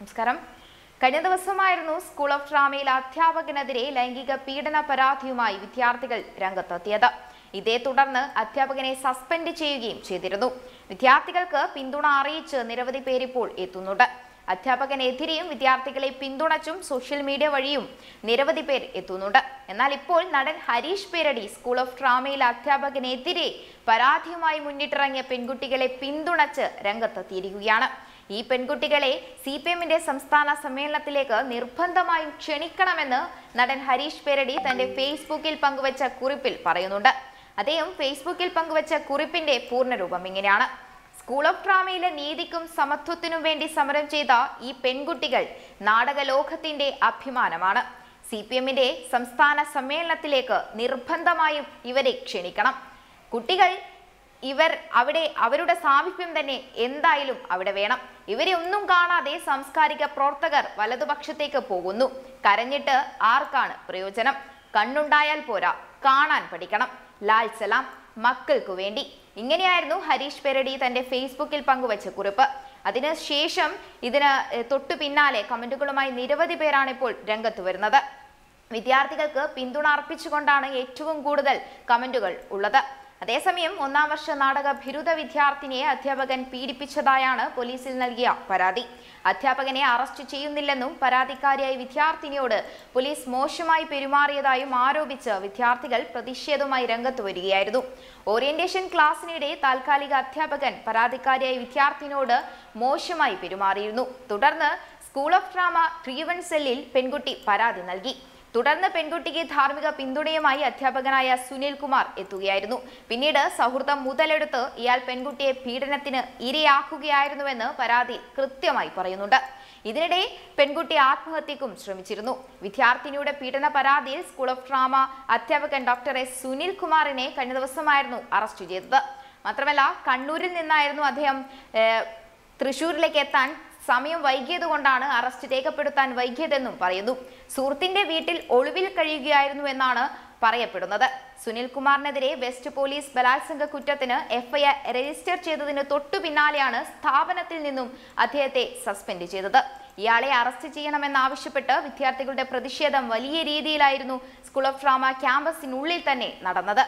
നമസ്കാരം കഴിഞ്ഞ ദിവസമായിരുന്നു സ്കൂൾ ഓഫ് ഡ്രാമയിൽ അധ്യാപകനെതിരെ ലൈംഗിക പീഡന പരാതിയുമായി വിദ്യാർത്ഥികൾ രംഗത്തെത്തിയത് ഇതേ തുടർന്ന് അധ്യാപകനെ സസ്പെൻഡ് ചെയ്യുകയും ചെയ്തിരുന്നു വിദ്യാർത്ഥികൾക്ക് പിന്തുണ അറിയിച്ച് നിരവധി പേരിപ്പോൾ എത്തുന്നുണ്ട് അധ്യാപകനെതിരെയും വിദ്യാർത്ഥികളെ പിന്തുണച്ചും സോഷ്യൽ മീഡിയ വഴിയും നിരവധി പേർ എത്തുന്നുണ്ട് എന്നാൽ ഇപ്പോൾ നടൻ ഹരീഷ് പേരടി സ്കൂൾ ഓഫ് ഡ്രാമയിൽ അധ്യാപകനെതിരെ പരാതിയുമായി മുന്നിട്ടിറങ്ങിയ പെൺകുട്ടികളെ പിന്തുണച്ച് രംഗത്തെത്തിയിരിക്കുകയാണ് ഈ പെൺകുട്ടികളെ സി പി എമ്മിന്റെ സംസ്ഥാന സമ്മേളനത്തിലേക്ക് നിർബന്ധമായും ക്ഷണിക്കണമെന്ന് നടൻ ഹരീഷ് പേരടി തന്റെ ഫേസ്ബുക്കിൽ പങ്കുവച്ച കുറിപ്പിൽ പറയുന്നുണ്ട് അദ്ദേഹം ഫേസ്ബുക്കിൽ പങ്കുവച്ച കുറിപ്പിന്റെ പൂർണ്ണരൂപം ഇങ്ങനെയാണ് സ്കൂൾ ഓഫ് ഡ്രാമയിലെ നീതിക്കും സമത്വത്തിനും വേണ്ടി സമരം ചെയ്ത ഈ പെൺകുട്ടികൾ നാടകലോകത്തിന്റെ അഭിമാനമാണ് സി പി എമ്മിന്റെ സംസ്ഥാന സമ്മേളനത്തിലേക്ക് നിർബന്ധമായും ഇവരെ ക്ഷണിക്കണം കുട്ടികൾ ഇവർ അവിടെ അവരുടെ സാമീപ്യം തന്നെ എന്തായാലും അവിടെ വേണം ഇവരെ ഒന്നും കാണാതെ സാംസ്കാരിക പ്രവർത്തകർ വലതുപക്ഷത്തേക്ക് പോകുന്നു കരഞ്ഞിട്ട് ആർക്കാണ് പ്രയോജനം കണ്ണുണ്ടായാൽ പോരാ കാണാൻ പഠിക്കണം ലാൽ സലാം മക്കൾക്കു വേണ്ടി ഇങ്ങനെയായിരുന്നു ഹരീഷ് പെരടി തന്റെ ഫേസ്ബുക്കിൽ പങ്കുവച്ച കുറിപ്പ് അതിനുശേഷം ഇതിന് ഏഹ്, തൊട്ടു പിന്നാലെ കമന്റുകളുമായി നിരവധി പേരാണ് ഇപ്പോൾ രംഗത്ത് വരുന്നത് വിദ്യാർത്ഥികൾക്ക് പിന്തുണ അർപ്പിച്ചുകൊണ്ടാണ് ഏറ്റവും കൂടുതൽ കമന്റുകൾ ഉള്ളത് അതേസമയം ഒന്നാം വർഷ നാടക ബിരുദ വിദ്യാർത്ഥിനിയെ അധ്യാപകൻ പീഡിപ്പിച്ചതായാണ് പോലീസിൽ നൽകിയ പരാതി അധ്യാപകനെ അറസ്റ്റ് ചെയ്യുന്നില്ലെന്നും പരാതിക്കാരിയായ വിദ്യാർത്ഥിനിയോട് പോലീസ് മോശമായി പെരുമാറിയതായും ആരോപിച്ച് വിദ്യാർത്ഥികൾ പ്രതിഷേധവുമായി രംഗത്ത് വരികയായിരുന്നു ഓറിയന്റേഷൻ ക്ലാസ്സിനിടെ താൽക്കാലിക അധ്യാപകൻ പരാതിക്കാരിയായ വിദ്യാർത്ഥിനിയോട് മോശമായി പെരുമാറിയിരുന്നു തുടർന്ന് സ്കൂൾ ഓഫ് ഡ്രാമ ക്രീവൻ സെല്ലിൽ പെൺകുട്ടി പരാതി നൽകി തുടർന്ന് പെൺകുട്ടിക്ക് ധാർമ്മിക പിന്തുണയുമായി അധ്യാപകനായ സുനിൽ കുമാർ എത്തുകയായിരുന്നു പിന്നീട് സൗഹൃദം മുതലെടുത്ത് ഇയാൾ പെൺകുട്ടിയെ പീഡനത്തിന് ഇരയാക്കുകയായിരുന്നുവെന്ന് പരാതി കൃത്യമായി പറയുന്നുണ്ട് ഇതിനിടെ പെൺകുട്ടി ആത്മഹത്യക്കും ശ്രമിച്ചിരുന്നു വിദ്യാർത്ഥിനിയുടെ പീഡന പരാതിയിൽ സ്കൂൾ ഓഫ് ഡ്രാമ അധ്യാപകൻ ഡോക്ടർ എസ് സുനിൽ കുമാറിനെ കഴിഞ്ഞ ദിവസമായിരുന്നു അറസ്റ്റ് ചെയ്തത് മാത്രമല്ല കണ്ണൂരിൽ നിന്നായിരുന്നു അദ്ദേഹം ഏഹ്, തൃശൂരിലേക്ക് എത്താൻ സമയം വൈകിയത് കൊണ്ടാണ് അറസ്റ്റ് രേഖപ്പെടുത്താൻ വൈകിയതെന്നും പറയുന്നു സുഹൃത്തിന്റെ വീട്ടിൽ ഒളിവിൽ കഴിയുകയായിരുന്നു എന്നാണ് പറയപ്പെടുന്നത് സുനിൽ കുമാറിനെതിരെ വെസ്റ്റ് പോലീസ് ബലാത്സംഗ കുറ്റത്തിന് എഫ്ഐആർ രജിസ്റ്റർ ചെയ്തതിന് തൊട്ടു പിന്നാലെയാണ് സ്ഥാപനത്തിൽ നിന്നും അദ്ദേഹത്തെ സസ്പെൻഡ് ചെയ്തത് ഇയാളെ അറസ്റ്റ് ചെയ്യണമെന്നാവശ്യപ്പെട്ട് വിദ്യാർത്ഥികളുടെ പ്രതിഷേധം വലിയ രീതിയിലായിരുന്നു സ്കൂൾ ഓഫ് ഡ്രാമ ക്യാമ്പസിനുള്ളിൽ തന്നെ നടന്നത്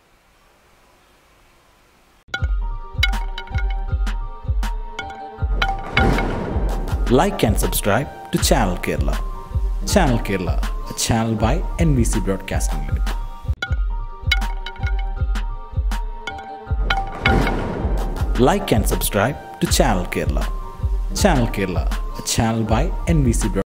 like and subscribe to Channel Kerala. Channel Kerala, a channel by NBC Broadcasting Limited. Like and subscribe to Channel Kerala. Channel Kerala, a channel by NBC Broadcasting